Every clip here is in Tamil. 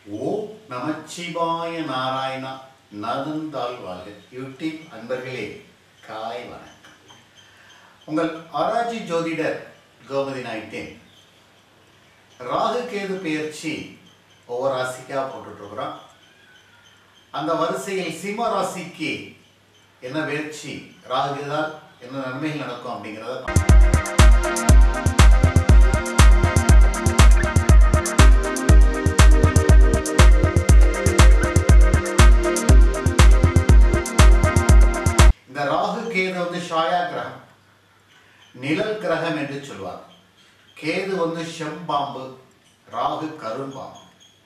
ஓ நமச்சிவாய நாராயணா நதுந்தாள் வாழ்க யூடியூப் அன்பர்களே காலை வணக்கம் உங்கள் ஆராய்ச்சி ஜோதிடர் கோமதி நாயிட்டேன் ராகு கேது பெயர்ச்சி ஒவ்வொரு ராசிக்காக போட்டுட்ருக்குறோம் அந்த வரிசையில் சிம்ம ராசிக்கு என்ன பெயர்ச்சி ராகு கேதால் என்ன நன்மைகள் நடக்கும் அப்படிங்கிறத பார்ப்போம். இந்த ராகு கேது வந்து ஷாயா கிரகம் நிழல் கிரகம் என்று சொல்வார் கேது வந்து செம்பாம்பு ராகு கரும்பாம்பு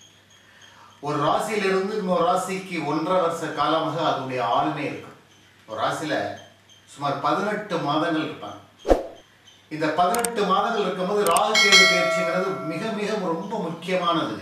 ஒரு ராசியிலிருந்து இன்னொரு ராசிக்கு ஒன்றரை வருஷ காலமாக அதனுடைய ஆளுமை இருக்கும் ஒரு ராசியில சுமார் பதினெட்டு மாதங்கள் இருப்பாங்க இந்த பதினெட்டு மாதங்கள் இருக்கும்போது ராகு கேது பயிற்சிங்கிறது மிக மிக ரொம்ப முக்கியமானது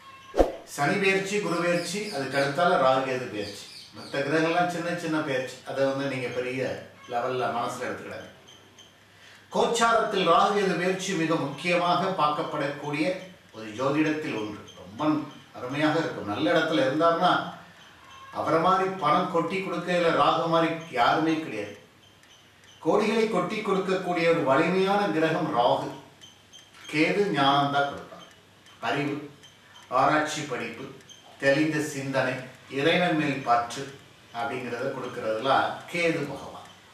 சனி பயிற்சி குரு பயிற்சி அதுக்கு அடுத்தால ராகு கேது பயிற்சி மற்ற கிரகங்கள்லாம் சின்ன சின்ன பயிற்சி அதை வந்து நீங்க பெரிய லெவல்ல மனசுல எடுத்துக்கிடாது கோச்சாரத்தில் ராகு கேது பயிற்சி மிக முக்கியமாக பார்க்கப்படக்கூடிய ஒரு ஜோதிடத்தில் ஒன்று ரொம்ப அருமையாக இருக்கும் நல்ல இடத்துல இருந்தாருன்னா அவரை மாதிரி பணம் கொட்டி கொடுக்கல ராகு மாதிரி யாருமே கிடையாது கோடிகளை கொட்டி கொடுக்கக்கூடிய ஒரு வலிமையான கிரகம் ராகு கேது ஞானம் தான் கொடுப்பார் அறிவு ஆராய்ச்சி படிப்பு தெளிந்த சிந்தனை இறைவன் மேல் பற்று அப்படிங்கிறத கொடுக்கறதுலாம் கேது பகவான்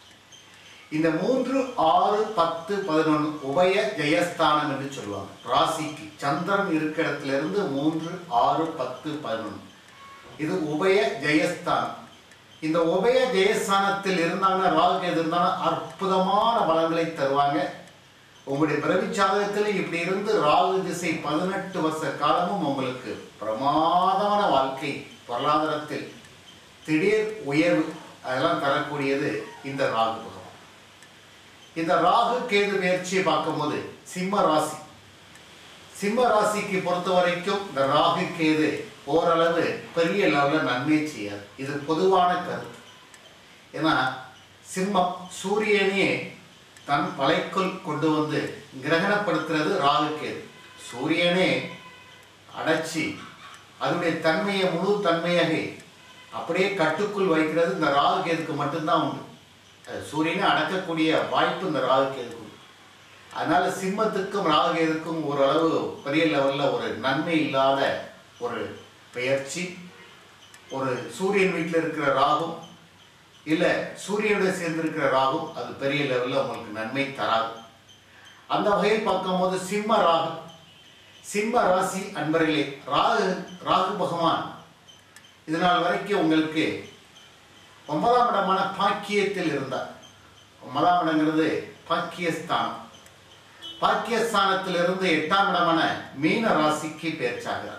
இந்த மூன்று ஆறு பத்து பதினொன்று உபய ஜெயஸ்தானம் என்று சொல்லுவாங்க ராசிக்கு சந்திரன் இருக்கிற இடத்துல இருந்து மூன்று ஆறு பத்து பதினொன்று இது உபய ஜெயஸ்தானம் இந்த உபய ஜெயஸ்தானத்தில் இருந்தாங்கன்னா ராகு எது இருந்தாலும் அற்புதமான பலன்களை தருவாங்க உங்களுடைய பிறவி ஜாதகத்தில் இப்படி இருந்து ராகு திசை பதினெட்டு வருஷ காலமும் உங்களுக்கு பிரமாதமான வாழ்க்கை பொருளாதாரத்தில் திடீர் உயர்வு அதெல்லாம் தரக்கூடியது இந்த ராகு பகவான் இந்த ராகு கேது முயற்சியை பார்க்கும்போது சிம்ம ராசி சிம்ம ராசிக்கு பொறுத்த வரைக்கும் இந்த ராகு கேது ஓரளவு பெரிய லெவலில் நன்மை செய்யாது இது பொதுவான கருத்து ஏன்னா சிம்மம் சூரியனையே தன் வலைக்குள் கொண்டு வந்து கிரகணப்படுத்துறது ராகு கேது சூரியனே அடைச்சி அதனுடைய தன்மையை முழு தன்மையாக அப்படியே கட்டுக்குள் வைக்கிறது இந்த ராகு கேதுக்கு மட்டும்தான் உண்டு அது சூரியனை அடக்கக்கூடிய வாய்ப்பு இந்த ராகு கேதுக்கு உண்டு அதனால சிம்மத்துக்கும் ராகு கேதுக்கும் ஓரளவு பெரிய லெவலில் ஒரு நன்மை இல்லாத ஒரு பெயர்ச்சி ஒரு சூரியன் வீட்டில் இருக்கிற ராகும் இல்லை சூரியனோட சேர்ந்திருக்கிற ராகும் அது பெரிய லெவலில் உங்களுக்கு நன்மை தராது அந்த வகையில் பார்க்கும்போது சிம்ம ராகு சிம்ம ராசி அன்பர்களே ராகு ராகு பகவான் இது நாள் வரைக்கும் உங்களுக்கு ஒன்பதாம் இடமான பாக்கியத்தில் இருந்தார் ஒன்பதாம் இடங்கிறது பாக்கியஸ்தானம் பாக்கியஸ்தானத்திலிருந்து எட்டாம் இடமான மீன ராசிக்கு பேர்ச்சாகிறார்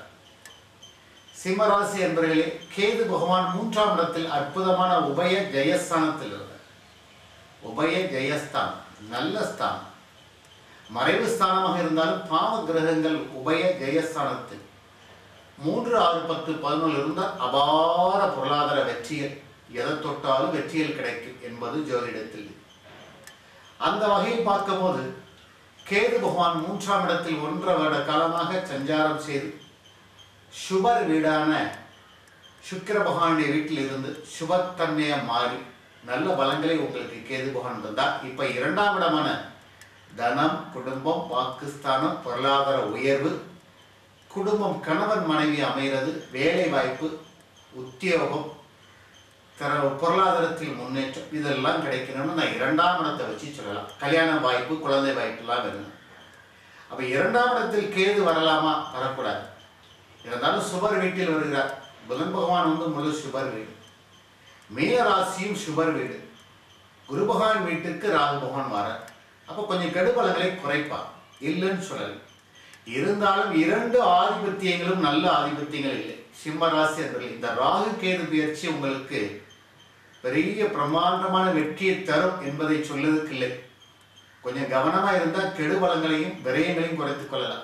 சிம்ம ராசி என்பவர்களே கேது பகவான் மூன்றாம் இடத்தில் அற்புதமான உபய ஜெயஸ்தானத்தில் இருந்தார் உபய ஜெயஸ்தானம் நல்ல ஸ்தானம் மறைவு ஸ்தானமாக இருந்தாலும் பாவ கிரகங்கள் உபய ஜெயஸ்தானத்தில் மூன்று ஆறு பத்து பதினொன்று இருந்தால் அபார பொருளாதார வெற்றிகள் எதை தொட்டாலும் வெற்றிகள் கிடைக்கும் என்பது ஜோதிடத்தில் அந்த வகையில் பார்க்கும்போது கேது பகவான் மூன்றாம் இடத்தில் ஒன்றரை வருட காலமாக சஞ்சாரம் செய்து சுபர் வீடான சுக்கிர பகவானுடைய வீட்டில் இருந்து சுபத்தன்மையாக மாறி நல்ல பலங்களை உங்களுக்கு கேது பகவான் தந்தார் இப்போ இரண்டாம் இடமான தனம் குடும்பம் பாகிஸ்தானம் பொருளாதார உயர்வு குடும்பம் கணவன் மனைவி அமைகிறது வேலை வாய்ப்பு உத்தியோகம் தர பொருளாதாரத்தில் முன்னேற்றம் இதெல்லாம் கிடைக்கணும்னு நான் இரண்டாம் இடத்தை வச்சு சொல்லலாம் கல்யாண வாய்ப்பு குழந்தை வாய்ப்புலாம் வேணும் அப்போ இரண்டாம் இடத்தில் கேது வரலாமா வரக்கூடாது இருந்தாலும் சுபர் வீட்டில் வருகிறார் புதன் பகவான் வந்து முழு சுபர் வீடு மீன ராசியும் சுபர் வீடு குரு பகவான் வீட்டுக்கு ராகு பகவான் வர அப்போ கொஞ்சம் கெடுபலங்களை குறைப்பார் இல்லைன்னு சொல்லலை இருந்தாலும் இரண்டு ஆதிபத்தியங்களும் நல்ல ஆதிபத்தியங்கள் இல்லை சிம்ம ராசி என்பதில் இந்த ராகு கேது பயிற்சி உங்களுக்கு பெரிய பிரமாண்டமான வெற்றியை தரும் என்பதை சொல்வதற்கு இல்லை கொஞ்சம் கவனமா இருந்தால் கெடுபலங்களையும் விரயங்களையும் குறைத்துக் கொள்ளலாம்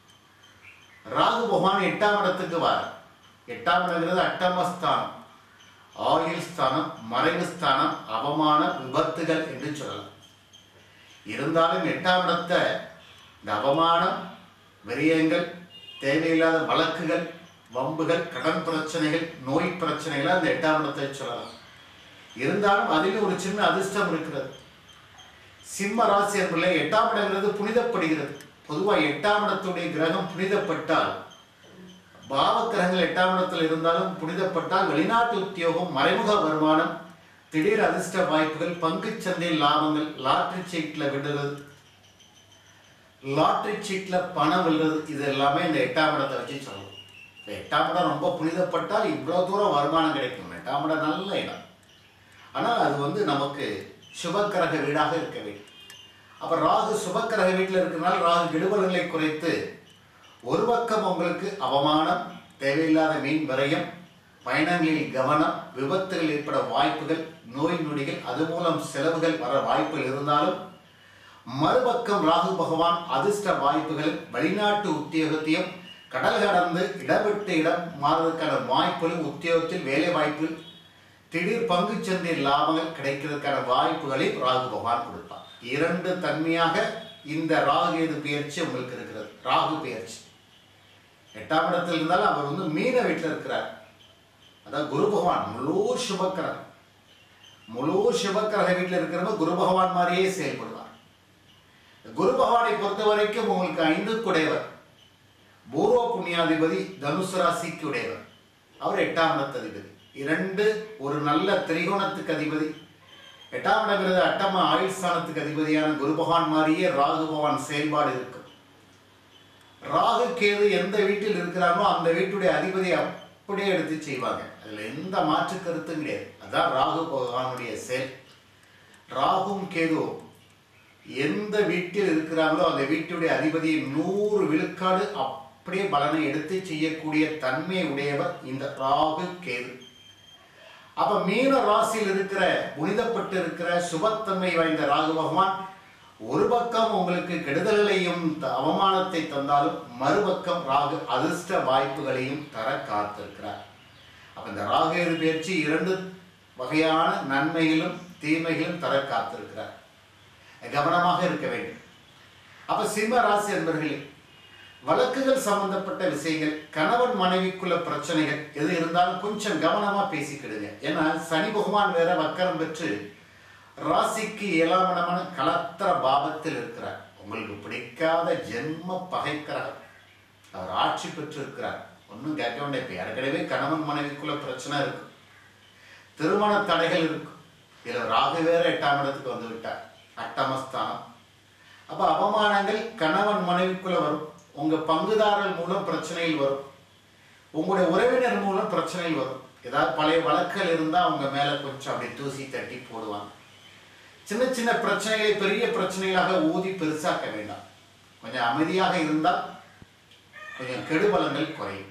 ராகு பகவான் எட்டாம் இடத்துக்கு வர எட்டாம் இடங்கிறது அட்டமஸ்தானம் ஆயுள் ஸ்தானம் மறைவு ஸ்தானம் அவமான விபத்துகள் என்று சொல்லலாம் இருந்தாலும் எட்டாம் இடத்தை இந்த அவமானம் விரயங்கள் தேவையில்லாத வழக்குகள் வம்புகள் கடன் பிரச்சனைகள் நோய் பிரச்சனைகள் அந்த எட்டாம் இடத்தை சொல்லலாம் இருந்தாலும் அதில் ஒரு சின்ன அதிர்ஷ்டம் இருக்கிறது சிம்ம ராசி என்பதில் எட்டாம் இடங்கிறது புனிதப்படுகிறது பொதுவாக எட்டாம் இடத்துடைய கிரகம் புனிதப்பட்டால் பாவ கிரகங்கள் எட்டாம் இடத்தில் இருந்தாலும் புனிதப்பட்டால் வெளிநாட்டு உத்தியோகம் மறைமுக வருமானம் திடீர் அதிர்ஷ்ட வாய்ப்புகள் பங்குச் சந்தையில் லாபங்கள் லாட்டரி சீட்டில் விடுறது லாட்டரி சீட்டில் பணம் விழுறது இது எல்லாமே இந்த எட்டாம் இடத்தை வச்சு சொல்லணும் இந்த எட்டாம் இடம் ரொம்ப புனிதப்பட்டால் இவ்வளோ தூரம் வருமானம் கிடைக்கும் எட்டாம் இடம் நல்ல இடம் ஆனால் அது வந்து நமக்கு சுபக்கிரக வீடாக இருக்க வேண்டும் அப்போ ராகு சுபக்கிரக வீட்டில் இருக்கிறனால ராகு கெடுபல்களை குறைத்து ஒரு பக்கம் உங்களுக்கு அவமானம் தேவையில்லாத மீன் விரயம் பயணங்களில் கவனம் விபத்துகள் ஏற்பட வாய்ப்புகள் நோய் நொடிகள் அது மூலம் செலவுகள் வர வாய்ப்புகள் இருந்தாலும் மறுபக்கம் ராகு பகவான் அதிர்ஷ்ட வாய்ப்புகள் வெளிநாட்டு உத்தியோகத்தையும் கடல் கடந்து இடம் விட்டு இடம் மாறுவதற்கான வாய்ப்புகளும் உத்தியோகத்தில் வேலை வாய்ப்பு திடீர் பங்குச் சந்தையில் லாபங்கள் கிடைக்கிறதுக்கான வாய்ப்புகளை ராகு பகவான் கொடுப்பார் இரண்டு தன்மையாக இந்த ராகு கேது பெயர்ச்சி உங்களுக்கு இருக்கிறது ராகு பெயர்ச்சி எட்டாம் இடத்தில் இருந்தாலும் அவர் வந்து மீன வீட்டில் இருக்கிறார் அதான் குரு பகவான் முழு சுபக்கிரகம் முழு சுபக்கிரக வீட்டில் இருக்கிறவங்க குரு பகவான் மாதிரியே செயல்படுவார் குரு பகவானை பொறுத்த வரைக்கும் உங்களுக்கு ஐந்து குடையவர் பூர்வ புண்ணியாதிபதி தனுசு ராசிக்கு உடையவர் அவர் எட்டாம் இடத்து அதிபதி இரண்டு ஒரு நல்ல திரிகோணத்துக்கு அதிபதி எட்டாம் இடங்கிறது அட்டம ஆயுள் ஸ்தானத்துக்கு அதிபதியான குரு பகவான் மாதிரியே ராகு பகவான் செயல்பாடு இருக்கும் ராகு கேது எந்த வீட்டில் இருக்கிறாங்களோ அந்த வீட்டுடைய அதிபதியை அப்படியே எடுத்து செய்வாங்க அதுல எந்த மாற்று கருத்தும் கிடையாது அதான் ராகு பகவானுடைய செயல் ராகும் கேதுவும் எந்த வீட்டில் இருக்கிறாங்களோ அந்த வீட்டுடைய அதிபதியை நூறு விழுக்காடு அப்படியே பலனை எடுத்து செய்யக்கூடிய தன்மை உடையவர் இந்த ராகு கேது அப்ப மீன ராசியில் இருக்கிற புனிதப்பட்டு இருக்கிற சுபத்தன்மை வாய்ந்த ராகு பகவான் ஒரு பக்கம் உங்களுக்கு கெடுதல்களையும் த- அவமானத்தை தந்தாலும் மறுபக்கம் ராகு அதிர்ஷ்ட வாய்ப்புகளையும் தர காத்திருக்கிறார் அப்ப இந்த ராகு எது பயிற்சி இரண்டு வகையான நன்மைகளும் தீமைகளும் தர காத்திருக்கிறார் கவனமாக இருக்க வேண்டும் அப்ப சிம்ம ராசி என்பர்களே வழக்குகள் சம்பந்தப்பட்ட விஷயங்கள் கணவன் மனைவிக்குள்ள பிரச்சனைகள் எது இருந்தாலும் கொஞ்சம் கவனமா பேசிக்கிடுங்க ஏன்னா சனி பகவான் வேற வக்கரம் பெற்று ராசிக்கு ஏழாம் இடமான கலத்திர பாபத்தில் இருக்கிறார் உங்களுக்கு பிடிக்காத ஜென்ம பகைக்கிறவர் அவர் ஆட்சி பெற்று இருக்கிறார் ஒன்றும் கேட்க வேண்டிய இப்போ ஏற்கனவே கணவன் மனைவிக்குள்ள பிரச்சனை இருக்கு திருமண தடைகள் இருக்கும் இதில் ராகு வேற எட்டாம் இடத்துக்கு வந்து விட்டார் அட்டமஸ்தானம் அப்ப அவமானங்கள் கணவன் மனைவிக்குள்ள வரும் உங்க பங்குதாரர் மூலம் பிரச்சனைகள் வரும் உங்களுடைய உறவினர் மூலம் பிரச்சனைகள் வரும் ஏதாவது பழைய வழக்குகள் இருந்தா அவங்க மேல கொஞ்சம் அப்படி தூசி தட்டி போடுவாங்க சின்ன சின்ன பிரச்சனைகளை பெரிய பிரச்சனைகளாக ஊதி பெருசாக்க வேண்டாம் கொஞ்சம் அமைதியாக இருந்தால் கொஞ்சம் கெடுபலங்கள் குறையும்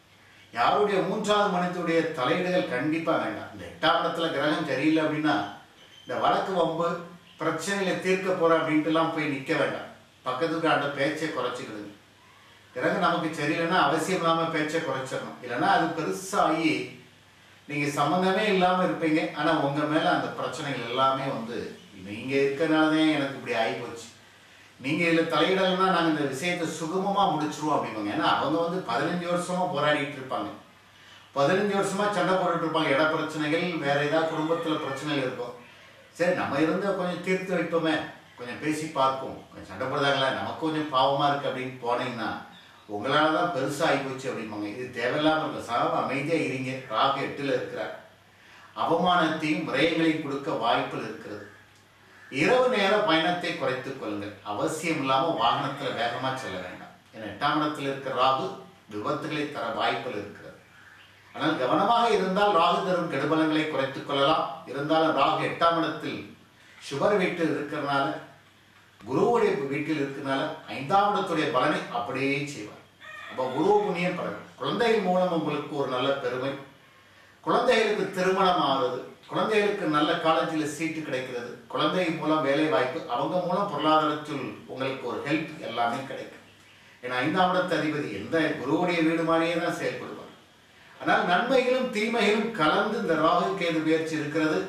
யாருடைய மூன்றாவது மனிதனுடைய தலையீடுகள் கண்டிப்பா வேண்டாம் இந்த எட்டாம் இடத்துல கிரகம் சரியில்லை அப்படின்னா இந்த வழக்கு வம்பு பிரச்சனைகளை தீர்க்க போறேன் அப்படின்ட்டுலாம் போய் நிற்க வேண்டாம் பக்கத்துக்கு அந்த பேச்சை குறைச்சிக்கிடுங்க கிரகம் நமக்கு சரியில்லைன்னா அவசியம் இல்லாமல் பேச்சை குறைச்சிடணும் இல்லைன்னா அது பெருசாகி நீங்கள் சம்மந்தமே இல்லாமல் இருப்பீங்க ஆனால் உங்கள் மேலே அந்த பிரச்சனைகள் எல்லாமே வந்து நீங்கள் இருக்கிறனால தான் எனக்கு இப்படி ஆகிப்போச்சு நீங்கள் இதில் தலையிடலைன்னா நாங்கள் இந்த விஷயத்தை சுகமமாக முடிச்சிருவோம் அப்படிம்பாங்க ஏன்னா அவங்க வந்து பதினஞ்சு வருஷமா போராடிட்டு இருப்பாங்க பதினஞ்சு வருஷமா சண்டை போட்டுட்டு இருப்பாங்க இட பிரச்சனைகள் வேற ஏதாவது குடும்பத்தில் பிரச்சனைகள் இருக்கும் சரி நம்ம இருந்து கொஞ்சம் தீர்த்து வைப்போமே கொஞ்சம் பேசி பார்ப்போம் கொஞ்சம் சண்டை போடுறாங்களா நமக்கு கொஞ்சம் பாவமாக இருக்குது அப்படின்னு போனீங்கன்னா உங்களால தான் பெருசாக ஆகிப்போச்சு அப்படிம்பாங்க இது தேவையில்லாமல் இருக்கும் சாம அமைதியாக இருங்க ராகு எட்டில் இருக்கிறார் அவமானத்தையும் விரயங்களையும் கொடுக்க வாய்ப்புகள் இருக்கிறது இரவு நேர பயணத்தை குறைத்துக் கொள்ளுங்கள் அவசியம் இல்லாமல் வாகனத்தில் வேகமாக செல்ல வேண்டாம் ஏன்னா எட்டாம் இடத்தில் இருக்கிற ராகு விபத்துகளை தர வாய்ப்புகள் இருக்கிறது ஆனால் கவனமாக இருந்தால் ராகு தரும் கெடுபலங்களை குறைத்துக் கொள்ளலாம் இருந்தாலும் ராகு எட்டாம் இடத்தில் சுபர் வீட்டில் இருக்கிறனால குருவுடைய வீட்டில் இருக்கிறனால ஐந்தாம் இடத்துடைய பலனை அப்படியே செய்வார் அப்போ குரு புண்ணியம் பலன் குழந்தைகள் மூலம் உங்களுக்கு ஒரு நல்ல பெருமை குழந்தைகளுக்கு திருமணம் ஆகுது குழந்தைகளுக்கு நல்ல காலேஜில் சீட்டு கிடைக்கிறது குழந்தை மூலம் வேலை வாய்ப்பு அவங்க மூலம் பொருளாதாரத்தில் உங்களுக்கு ஒரு ஹெல்ப் எல்லாமே கிடைக்கும் ஏன்னா ஐந்தாம் இடத்து அதிபதி எந்த குருவுடைய வீடு மாதிரியே தான் செயல்படுவார் ஆனால் நன்மைகளும் தீமைகளும் கலந்து இந்த ராகு கேது முயற்சி இருக்கிறது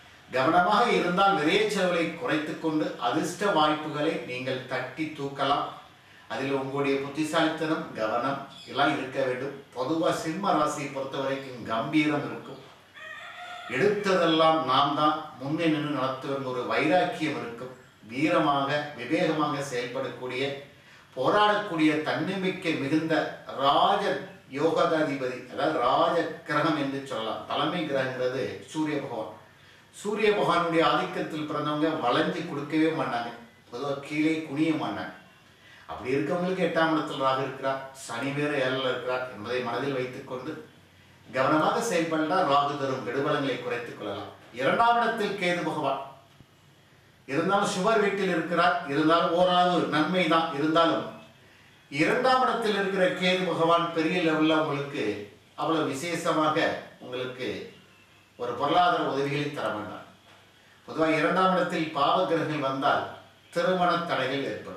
கவனமாக இருந்தால் விரைய செலவை குறைத்துக் கொண்டு அதிர்ஷ்ட வாய்ப்புகளை நீங்கள் தட்டி தூக்கலாம் அதில் உங்களுடைய புத்திசாலித்தனம் கவனம் எல்லாம் இருக்க வேண்டும் பொதுவாக சிம்ம ராசியை பொறுத்த வரைக்கும் கம்பீரம் இருக்கும் எடுத்ததெல்லாம் நாம் தான் முன்னே நின்று நடத்தும் ஒரு வைராக்கியம் இருக்கும் வீரமாக விவேகமாக செயல்படக்கூடிய போராடக்கூடிய தன்னம்பிக்கை மிகுந்த ராஜ யோகாதிபதி அதாவது ராஜ கிரகம் என்று சொல்லலாம் தலைமை கிரகங்கிறது சூரிய பகவான் சூரிய பகவானுடைய ஆதிக்கத்தில் பிறந்தவங்க வளைஞ்சு கொடுக்கவே மாட்டாங்க பொதுவாக கீழே குனிய மாட்டாங்க அப்படி இருக்கவங்களுக்கு எட்டாம் இடத்தில் ராகு இருக்கிறார் சனி வேறு ஏழில் இருக்கிறார் என்பதை மனதில் வைத்துக்கொண்டு கவனமாக செயல்பட்டால் ராகு தரும் கெடுபலங்களை குறைத்துக் கொள்ளலாம் இரண்டாம் இடத்தில் கேது பகவான் இருந்தாலும் சுவர் வீட்டில் இருக்கிறார் இருந்தாலும் ஓரளவு நன்மை தான் இருந்தாலும் இரண்டாம் இடத்தில் இருக்கிற கேது பகவான் பெரிய லெவலில் உங்களுக்கு அவ்வளவு விசேஷமாக உங்களுக்கு ஒரு பொருளாதார உதவிகளை தர வேண்டாம் பொதுவாக இரண்டாம் இடத்தில் பாவ கிரகங்கள் வந்தால் திருமண தடைகள் ஏற்படும்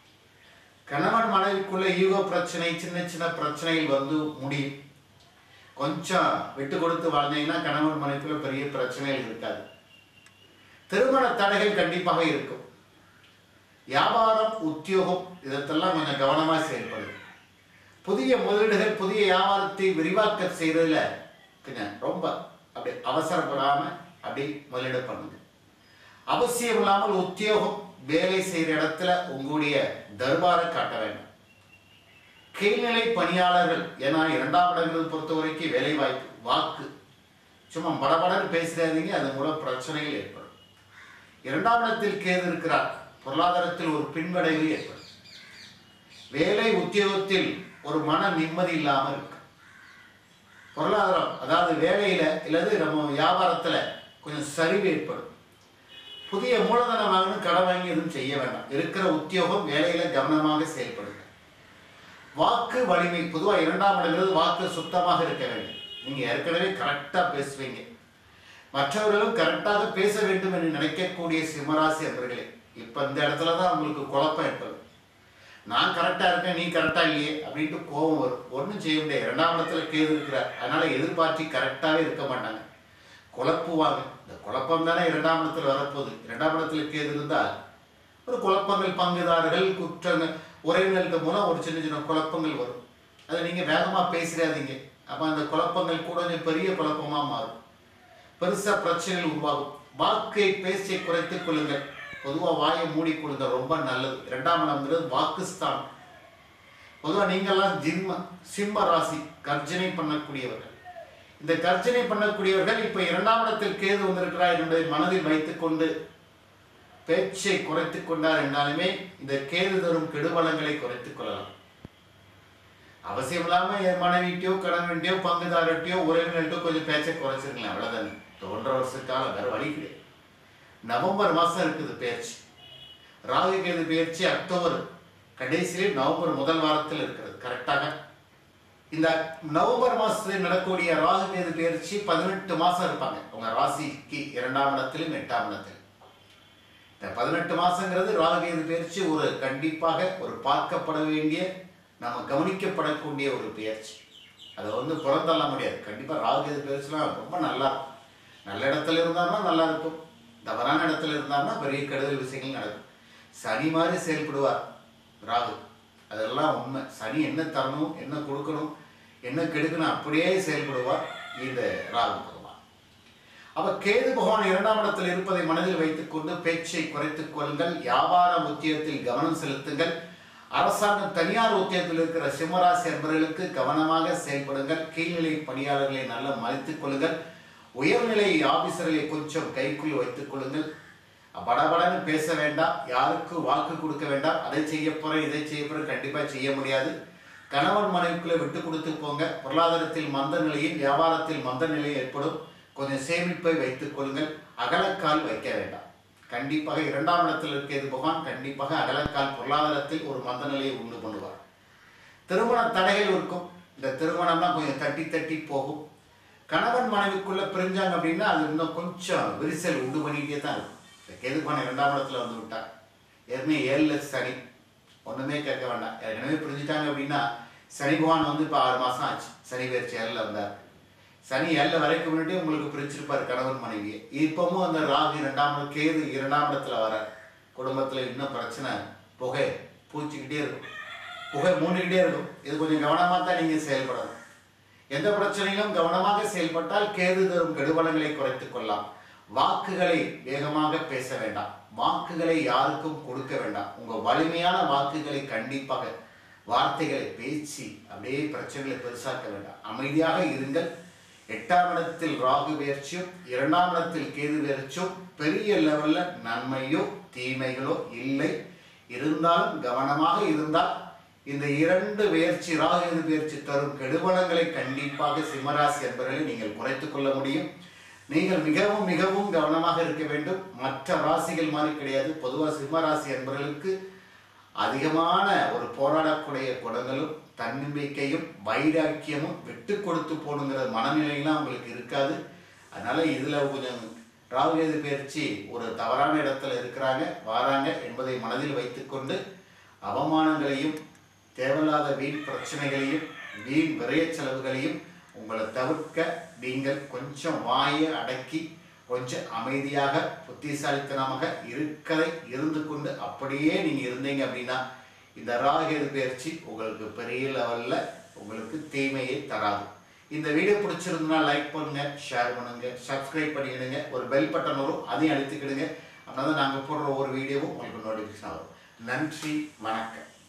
கணவன் மனைவிக்குள்ள ஈகோ பிரச்சனை சின்ன சின்ன பிரச்சனைகள் வந்து முடியும் கொஞ்சம் விட்டு கொடுத்து வாழ்ந்தீங்கன்னா கணவன் மனைவிக்குள்ள பெரிய பிரச்சனைகள் இருக்காது திருமண தடைகள் கண்டிப்பாக இருக்கும் வியாபாரம் உத்தியோகம் இதற்கெல்லாம் கொஞ்சம் கவனமாக செயல்படுது புதிய முதலீடுகள் புதிய வியாபாரத்தை விரிவாக்க செய்யறதுல கொஞ்சம் ரொம்ப அப்படி அவசரப்படாம அப்படி முதலீடு பண்ணுங்க அவசியம் இல்லாமல் உத்தியோகம் வேலை செய்கிற இடத்துல உங்களுடைய தர்பாரை காட்ட வேண்டும் கீழ்நிலை பணியாளர்கள் ஏன்னா இரண்டாம் இடங்களை பொறுத்த வரைக்கும் வேலை வாய்ப்பு வாக்கு சும்மா படபடன்னு பேசுறாதீங்க அது மூலம் பிரச்சனைகள் ஏற்படும் இரண்டாம் இடத்தில் கேது இருக்கிறார் பொருளாதாரத்தில் ஒரு பின்வடைவு ஏற்படும் வேலை உத்தியோகத்தில் ஒரு மன நிம்மதி இல்லாமல் இருக்கு பொருளாதாரம் அதாவது வேலையில இல்லது நம்ம வியாபாரத்துல கொஞ்சம் சரிவு ஏற்படும் புதிய மூலதனம் வாங்கணும் கடன் வாங்கி எதுவும் செய்ய வேண்டாம் இருக்கிற உத்தியோகம் வேலையில கவனமாக செயல்படுங்க வாக்கு வலிமை பொதுவாக இரண்டாம் இடங்கிறது வாக்கு சுத்தமாக இருக்க வேண்டும் நீங்க ஏற்கனவே கரெக்டா பேசுவீங்க மற்றவர்களும் கரெக்டாக பேச வேண்டும் என்று நினைக்கக்கூடிய சிம்மராசி அன்பர்களே இப்ப இந்த இடத்துல தான் உங்களுக்கு குழப்பம் ஏற்படும் நான் கரெக்டா இருக்கேன் நீ கரெக்டா இல்லையே அப்படின்ட்டு கோபம் வரும் ஒன்றும் செய்ய முடியாது இரண்டாம் இடத்துல கேது இருக்கிறார் அதனால எதிர்பார்த்தி கரெக்டாகவே இருக்க மாட்டாங்க குழப்புவாங்க இந்த குழப்பம் தானே இரண்டாம் இடத்துல வரப்போகுது இரண்டாம் இடத்துல கேது இருந்தால் ஒரு குழப்பங்கள் பங்குதாரர்கள் குற்றங்கள் உறவினர்கள்ட்ட மூலம் ஒரு சின்ன சின்ன குழப்பங்கள் வரும் அதை நீங்கள் வேகமாக பேசிடாதீங்க அப்போ அந்த குழப்பங்கள் கூட கொஞ்சம் பெரிய குழப்பமாக மாறும் பெருசாக பிரச்சனைகள் உருவாகும் வாக்கை பேச்சை குறைத்துக் கொள்ளுங்கள் பொதுவாக வாயை மூடிக்கொள்ளுங்க ரொம்ப நல்லது இரண்டாம் இடம்ங்கிறது வாக்குஸ்தானம் பொதுவாக நீங்கள்லாம் ஜிம்ம சிம்ம ராசி கர்ஜனை பண்ணக்கூடியவர்கள் இந்த கர்ஜனை பண்ணக்கூடியவர்கள் இப்போ இரண்டாம் இடத்தில் கேது வந்திருக்கிறார் என்பதை மனதில் வைத்துக்கொண்டு பேச்சை குறைத்துக் கொண்டார் என்றாலுமே இந்த கேது தரும் கெடுபலங்களை குறைத்துக் கொள்ளலாம் அவசியம் இல்லாம என் மனைவிட்டையோ கணவன்கிட்டயோ பங்குதாரர்கிட்டயோ உறவினர்கிட்டயோ கொஞ்சம் பேச்சை குறைச்சிருக்கலாம் அவ்வளவுதானே இந்த ஒன்றரை வருஷ காலம் வேற வழி கிடையாது நவம்பர் மாசம் இருக்குது பேச்சு ராகு கேது பயிற்சி அக்டோபர் கடைசியிலே நவம்பர் முதல் வாரத்தில் இருக்கிறது கரெக்டாக இந்த நவம்பர் மாசத்தில் நடக்கக்கூடிய ராகு கேது பயிற்சி பதினெட்டு மாசம் இருப்பாங்க உங்க ராசிக்கு இரண்டாம் இடத்திலும் எட்டாம் இடத்திலும் இந்த பதினெட்டு மாசங்கிறது ராகுகேது பயிற்சி ஒரு கண்டிப்பாக ஒரு பார்க்கப்பட வேண்டிய நம்ம கவனிக்கப்படக்கூடிய ஒரு பயிற்சி அதை வந்து புறந்தள்ள முடியாது கண்டிப்பாக ராகுகேது பயிற்சிலாம் ரொம்ப நல்லா இருக்கும் நல்ல இடத்துல இருந்தாருன்னா நல்லா இருக்கும் தவறான இடத்துல இருந்தாருன்னா பெரிய கெடுதல் விஷயங்கள் நடக்கும் சனி மாதிரி செயல்படுவார் ராகு அதெல்லாம் உண்மை சனி என்ன தரணும் என்ன கொடுக்கணும் என்ன கெடுக்கணும் அப்படியே செயல்படுவார் இந்த ராகு பகவான் அப்ப கேது பகவான் இரண்டாம் இடத்தில் இருப்பதை மனதில் வைத்துக்கொண்டு பேச்சை குறைத்துக் கொள்ளுங்கள் வியாபார உத்தியோகத்தில் கவனம் செலுத்துங்கள் அரசாங்க தனியார் உத்தியோகத்தில் இருக்கிற சிம்மராசி அன்பர்களுக்கு கவனமாக செயல்படுங்கள் கீழ்நிலை பணியாளர்களை நல்லா மதித்துக் கொள்ளுங்கள் உயர்நிலை ஆபீசர்களை கொஞ்சம் கைக்குள் வைத்துக் கொள்ளுங்கள் படபடன்னு பேச வேண்டாம் யாருக்கு வாக்கு கொடுக்க வேண்டாம் அதை செய்ய போறேன் இதை செய்ய போறேன் கண்டிப்பா செய்ய முடியாது கணவன் மனைவிக்குள்ள விட்டு கொடுத்து போங்க பொருளாதாரத்தில் மந்த நிலையில் வியாபாரத்தில் மந்த நிலை ஏற்படும் கொஞ்சம் சேமிப்பை வைத்துக் கொள்ளுங்கள் அகலக்கால் வைக்க வேண்டாம் கண்டிப்பாக இரண்டாம் இடத்தில் இருக்கிறது பகவான் கண்டிப்பாக அகலக்கால் பொருளாதாரத்தில் ஒரு மந்த நிலையை உண்டு பண்ணுவார் திருமண தடைகள் இருக்கும் இந்த திருமணம்லாம் கொஞ்சம் தட்டி தட்டி போகும் கணவன் மனைவிக்குள்ள பிரிஞ்சாங்க அப்படின்னா அது இன்னும் கொஞ்சம் விரிசல் உண்டு பண்ணிக்கிட்டே தான் இருக்கும் இந்த கேதுபான இரண்டாம் இடத்துல வந்து விட்டார் ஏற்கனவே ஏழுல சனி ஒண்ணுமே கேட்க வேண்டாம் ஏற்கனவே பிரிஞ்சுட்டாங்க அப்படின்னா சனி பகவான் வந்து இப்போ ஆறு மாசம் ஆச்சு சனி பயிற்சி ஏழில் வந்தார் சனி ஏழில் வரைக்கும் முன்னாடி உங்களுக்கு பிரிச்சிருப்பார் கணவன் மனைவியை இப்பவும் அந்த ராகு இரண்டாம் இடம், கேது இரண்டாம் இடத்துல வர குடும்பத்துல இன்னும் பிரச்சனை புகை பூச்சிக்கிட்டே இருக்கும் புகை மூண்டுகிட்டே இருக்கும் இது கொஞ்சம் கவனமாக தான் நீங்கள் செயல்படணும் எந்த பிரச்சனையிலும் கவனமாக செயல்பட்டால் கேது தரும் கெடுபலங்களை குறைத்துக் கொள்ளலாம் வாக்குகளை வேகமாக பேச வேண்டாம் வாக்குகளை யாருக்கும் கொடுக்க வேண்டாம் உங்க வலிமையான வாக்குகளை கண்டிப்பாக வார்த்தைகளை பேசி அப்படியே பிரச்சனைகளை பெருசாக்க வேண்டாம் அமைதியாக இருங்கள் எட்டாம் இடத்தில் ராகு பெயர்ச்சியும் இரண்டாம் இடத்தில் கேது பெயர்ச்சியும் பெரிய லெவல்ல நன்மையோ தீமைகளோ இல்லை இருந்தாலும் கவனமாக இருந்தால் இந்த இரண்டு பெயர்ச்சி ராகு கேது பெயர்ச்சி தரும் கெடுபலங்களை கண்டிப்பாக சிம்மராசி என்பவர்களை நீங்கள் குறைத்துக் கொள்ள முடியும் நீங்கள் மிகவும் மிகவும் கவனமாக இருக்க வேண்டும் மற்ற ராசிகள் மாதிரி கிடையாது பொதுவாக சிம்மராசி என்பவர்களுக்கு அதிகமான ஒரு போராடக்கூடிய குணங்களும் தன்னம்பிக்கையும் வைராக்கியமும் விட்டு கொடுத்து போடுங்கிற மனநிலையெல்லாம் உங்களுக்கு இருக்காது அதனால இதுல கொஞ்சம் ராகுகேது பயிற்சி ஒரு தவறான இடத்துல இருக்கிறாங்க வாராங்க என்பதை மனதில் வைத்துக்கொண்டு அவமானங்களையும் தேவையில்லாத வீண் பிரச்சனைகளையும் வீண் விரய செலவுகளையும் உங்களை தவிர்க்க நீங்கள் கொஞ்சம் வாயை அடக்கி கொஞ்சம் அமைதியாக புத்திசாலித்தனமாக இருக்கதை இருந்து கொண்டு அப்படியே நீங்கள் இருந்தீங்க அப்படின்னா இந்த ராகேது பயிற்சி உங்களுக்கு பெரிய லெவலில் உங்களுக்கு தீமையை தராது இந்த வீடியோ பிடிச்சிருந்தா லைக் பண்ணுங்க ஷேர் பண்ணுங்க சப்ஸ்கிரைப் பண்ணிக்கிடுங்க ஒரு பெல் பட்டன் வரும் அதையும் அழுத்திக்கிடுங்க அப்படின்னா தான் நாங்கள் போடுற ஒவ்வொரு வீடியோவும் உங்களுக்கு நோட்டிஃபிகேஷன் வரும் நன்றி வணக்கம்